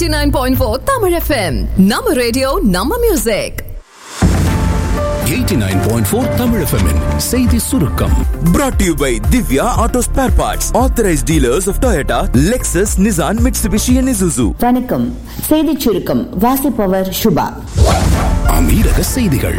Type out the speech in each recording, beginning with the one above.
89.4 Tamil FM. நம்ம radio நம்ம music 89.4 Tamil FM -இன் செய்தி சுருக்கம் Brought to you by Divya Auto Spare Parts, authorized dealers of Toyota, Lexus, Nissan, Mitsubishi, and Isuzu. வணக்கம் செய்திச் சுருக்கம் வாசிப்பவர் சுபா அமீரக செய்திகள்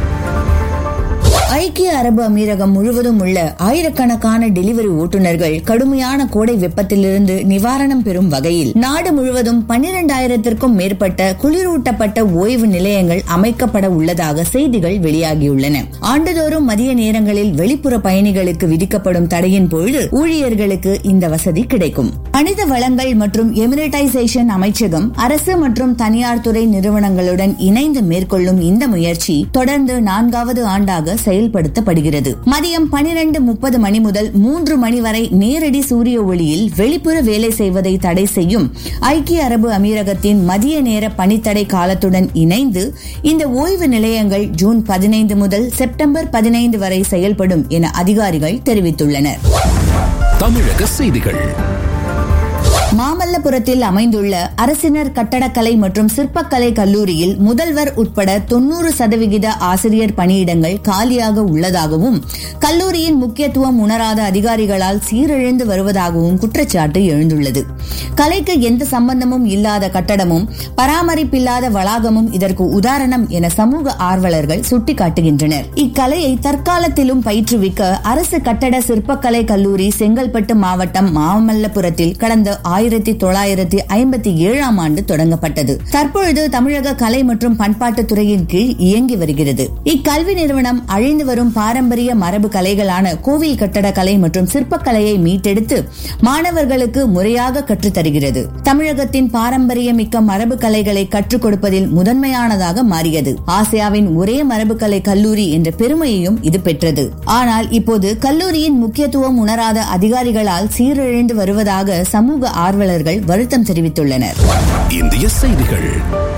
ஐக்கிய அரபு அமீரகம் முழுவதும் உள்ள ஆயிரக்கணக்கான டெலிவரி ஓட்டுநர்கள் கடுமையான கோடை வெப்பத்திலிருந்து நிவாரணம் பெறும் வகையில் நாடு முழுவதும் பன்னிரண்டாயிரத்திற்கும் மேற்பட்ட குளிரூட்டப்பட்ட ஓய்வு நிலையங்கள் அமைக்கப்பட உள்ளதாக செய்திகள் வெளியாகியுள்ளன ஆண்டுதோறும் மதிய நேரங்களில் வெளிப்புற பயணிகளுக்கு விதிக்கப்படும் தடையின் பொழுது ஊழியர்களுக்கு இந்த வசதி கிடைக்கும் மனித வளங்கள் மற்றும் எமிரேட்டைசேஷன் அமைச்சகம் அரசு மற்றும் தனியார் துறை நிறுவனங்களுடன் இணைந்து மேற்கொள்ளும் இந்த முயற்சி தொடர்ந்து நான்காவது ஆண்டாக செயல்படுத்தப்படுகிறது மதியம் பனிரெண்டு முப்பது மணி முதல் மூன்று மணி வரை நேரடி சூரிய ஒளியில் வெளிப்புற வேலை செய்வதை தடை செய்யும் ஐக்கிய அரபு அமீரகத்தின் மதிய நேர பணித்தடை காலத்துடன் இணைந்து இந்த ஓய்வு நிலையங்கள் ஜூன் பதினைந்து முதல் செப்டம்பர் பதினைந்து வரை செயல்படும் என அதிகாரிகள் தெரிவித்துள்ளனர் தமிழக செய்திகள் மாமல்லபுரத்தில் அமைந்துள்ள அரசினர் கட்டடக்கலை மற்றும் சிற்பக்கலை கல்லூரியில் முதல்வர் உட்பட தொன்னூறு சதவிகித ஆசிரியர் பணியிடங்கள் காலியாக உள்ளதாகவும் கல்லூரியின் முக்கியத்துவம் உணராத அதிகாரிகளால் சீரழிந்து வருவதாகவும் குற்றச்சாட்டு எழுந்துள்ளது கலைக்கு எந்த சம்பந்தமும் இல்லாத கட்டடமும் பராமரிப்பில்லாத வளாகமும் இதற்கு உதாரணம் என சமூக ஆர்வலர்கள் சுட்டிக்காட்டுகின்றனர் இக்கலையை தற்காலத்திலும் பயிற்றுவிக்க அரசு கட்டட சிற்பக்கலை கல்லூரி செங்கல்பட்டு மாவட்டம் மாமல்லபுரத்தில் கடந்த ஆயிரத்தி தொள்ளாயிரத்தி ஐம்பத்தி ஏழாம் ஆண்டு தொடங்கப்பட்டது தற்பொழுது தமிழக கலை மற்றும் பண்பாட்டுத் துறையின் கீழ் இயங்கி வருகிறது இக்கல்வி நிறுவனம் அழிந்து வரும் பாரம்பரிய மரபு கலைகளான கோவில் கட்டட கலை மற்றும் சிற்பக்கலையை மீட்டெடுத்து மாணவர்களுக்கு முறையாக கற்றுத்தருகிறது தமிழகத்தின் பாரம்பரியமிக்க மரபு கலைகளை கற்றுக் கொடுப்பதில் முதன்மையானதாக மாறியது ஆசியாவின் ஒரே மரபுக்கலை கல்லூரி என்ற பெருமையையும் இது பெற்றது ஆனால் இப்போது கல்லூரியின் முக்கியத்துவம் உணராத அதிகாரிகளால் சீரழிந்து வருவதாக சமூக ஆர்வலர்கள் வருத்தம் தெரிவித்துள்ளனர் இந்திய செய்திகள்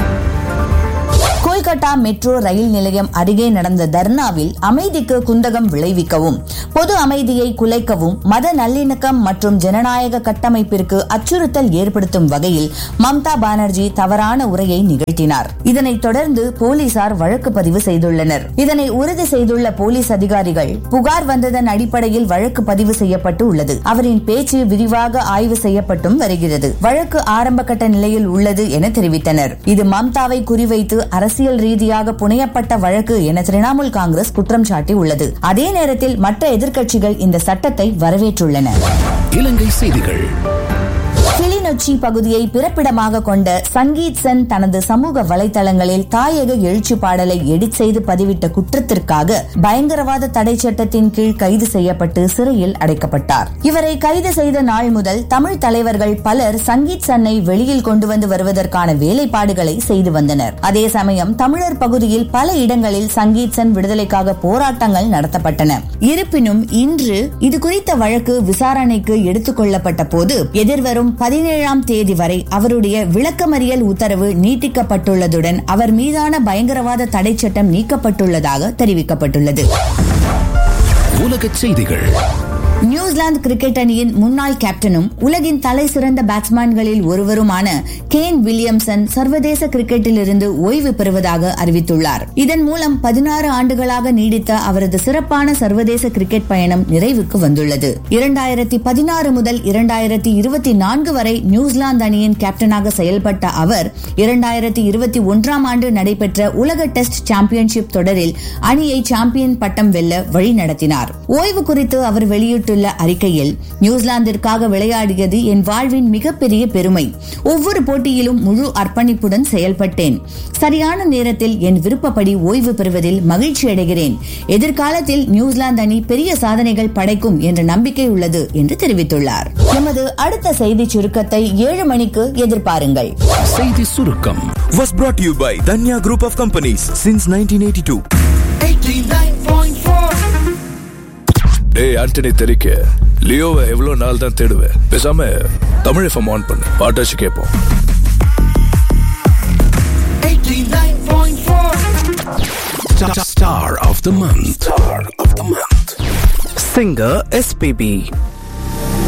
கொல்கத்தா மெட்ரோ ரயில் நிலையம் அருகே நடந்த தர்ணாவில் அமைதிக்கு குந்தகம் விளைவிக்கவும் பொது அமைதியை குலைக்கவும் மத நல்லிணக்கம் மற்றும் ஜனநாயக கட்டமைப்பிற்கு அச்சுறுத்தல் ஏற்படுத்தும் வகையில் மம்தா பானர்ஜி தவறான உரையை நிகழ்த்தினார் இதனைத் தொடர்ந்து போலீசார் வழக்கு பதிவு செய்துள்ளனர் இதனை உறுதி செய்துள்ள போலீஸ் அதிகாரிகள் புகார் வந்ததன் அடிப்படையில் வழக்கு பதிவு செய்யப்பட்டு உள்ளது அவரின் பேச்சு விரிவாக ஆய்வு செய்யப்பட்டும் வருகிறது வழக்கு ஆரம்பகட்ட நிலையில் உள்ளது என தெரிவித்தனர் இது மம்தாவை குறிவைத்து அரசியல் ரீதியாக புனையப்பட்ட வழக்கு என திரிணாமுல் காங்கிரஸ் குற்றம் சாட்டியுள்ளது அதே நேரத்தில் மற்ற எதிர்க்கட்சிகள் இந்த சட்டத்தை வரவேற்றுள்ளன இலங்கை செய்திகள் கிளிநொச்சி பகுதியை பிறப்பிடமாக கொண்ட சங்கீத் சென் தனது சமூக வலைதளங்களில் தாயக எழுச்சி பாடலை எடிட் செய்து பதிவிட்ட குற்றத்திற்காக பயங்கரவாத தடை சட்டத்தின் கீழ் கைது செய்யப்பட்டு சிறையில் அடைக்கப்பட்டார் இவரை கைது செய்த நாள் முதல் தமிழ் தலைவர்கள் பலர் சங்கீத் சன்னை வெளியில் கொண்டு வந்து வருவதற்கான வேலைப்பாடுகளை செய்து வந்தனர் அதே சமயம் தமிழர் பகுதியில் பல இடங்களில் சங்கீத் சென் விடுதலைக்காக போராட்டங்கள் நடத்தப்பட்டன இருப்பினும் இன்று இது குறித்த வழக்கு விசாரணைக்கு எடுத்துக் கொள்ளப்பட்ட போது எதிர்வரும் பதினேழாம் தேதி வரை அவருடைய விளக்கமறியல் உத்தரவு நீட்டிக்கப்பட்டுள்ளதுடன் அவர் மீதான பயங்கரவாத தடை சட்டம் நீக்கப்பட்டுள்ளதாக தெரிவிக்கப்பட்டுள்ளது உலகச் செய்திகள் நியூசிலாந்து கிரிக்கெட் அணியின் முன்னாள் கேப்டனும் உலகின் தலை சிறந்த பேட்ஸ்மேன்களில் ஒருவருமான கேன் வில்லியம்சன் சர்வதேச கிரிக்கெட்டில் இருந்து ஓய்வு பெறுவதாக அறிவித்துள்ளார் இதன் மூலம் பதினாறு ஆண்டுகளாக நீடித்த அவரது சிறப்பான சர்வதேச கிரிக்கெட் பயணம் நிறைவுக்கு வந்துள்ளது இரண்டாயிரத்தி பதினாறு முதல் இரண்டாயிரத்தி இருபத்தி நான்கு வரை நியூசிலாந்து அணியின் கேப்டனாக செயல்பட்ட அவர் இரண்டாயிரத்தி இருபத்தி ஒன்றாம் ஆண்டு நடைபெற்ற உலக டெஸ்ட் சாம்பியன்ஷிப் தொடரில் அணியை சாம்பியன் பட்டம் வெல்ல வழிநடத்தினார் ஓய்வு குறித்து அவர் வெளியிட்டுள்ள அறிக்கையில் நியூசிலாந்திற்காக விளையாடியது என் வாழ்வின் மிகப்பெரிய பெருமை ஒவ்வொரு போட்டியிலும் முழு அர்ப்பணிப்புடன் செயல்பட்டேன் சரியான நேரத்தில் என் விருப்பப்படி ஓய்வு பெறுவதில் மகிழ்ச்சி அடைகிறேன் எதிர்காலத்தில் நியூசிலாந்து அணி பெரிய சாதனைகள் படைக்கும் என்ற நம்பிக்கை உள்ளது என்று தெரிவித்துள்ளார் எமது அடுத்த செய்தி சுருக்கத்தை ஏழு மணிக்கு எதிர்பாருங்கள் செய்தி சுருக்கம் Was brought to you by Danya Group of Companies since 1982. டேய் ஆண்டனி தெரிக்க லியோவை எவ்வளவு நாள் தான் தேடுவேன் பேசாம தமிழ் எஃப்எம் ஆன் பண்ணு பாட்டாச்சு கேட்போம் Star of the month. Star of the month. Singer SPB